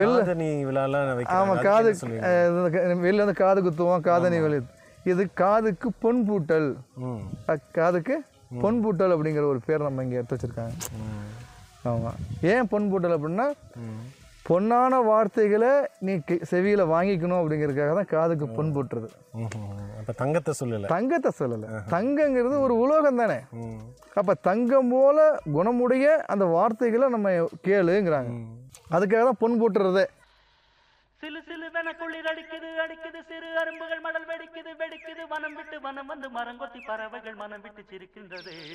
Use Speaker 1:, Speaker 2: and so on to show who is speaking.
Speaker 1: காதணி விழாலாம்
Speaker 2: ஆமாம்
Speaker 1: வைக்கிறாங்க
Speaker 2: காது
Speaker 1: அதுக்கு என்ன சொல்லுவீங்க?
Speaker 2: அஹ் இது க- வெளில வந்து காது குத்துவோம் காதணி வெளி இது காதுக்கு பொன் பூட்டல்
Speaker 1: ம்
Speaker 2: அஹ் காதுக்கு பொன் பூட்டல் அப்படிங்கிற ஒரு பேர் நம்ம இங்கே எடுத்து வச்சிருக்காங்க
Speaker 1: ம்
Speaker 2: ஆமாம் ஏன் பொன் பூட்டல் அப்படின்னா
Speaker 1: ம்
Speaker 2: பொன்னான வார்த்தைகளை நீ கெ- செவியில வாங்கிக்கணும் அப்படிங்கிறதுக்காக தான் காதுக்கு பொன் பூட்டுறது
Speaker 1: அப்போ தங்கத்தை சொல்லலை
Speaker 2: தங்கத்தை சொல்லலை தங்கங்கிறது ஒரு உலோகம் தானே
Speaker 1: ம்
Speaker 2: அப்போ தங்கம் போல குணமுடைய அந்த வார்த்தைகளை நம்ம கேளுங்கிறாங்க அதுக்காக தான் பொன் பூட்டுறதே
Speaker 3: சிலு சிலுவென குளிர் அடிக்குது அடிக்குது சிறு அரும்புகள் மடல் வெடிக்குது வெடிக்குது வனம் விட்டு வனம் வந்து மரங்கொத்தி பறவைகள் மனம் விட்டு சிரிக்கின்றது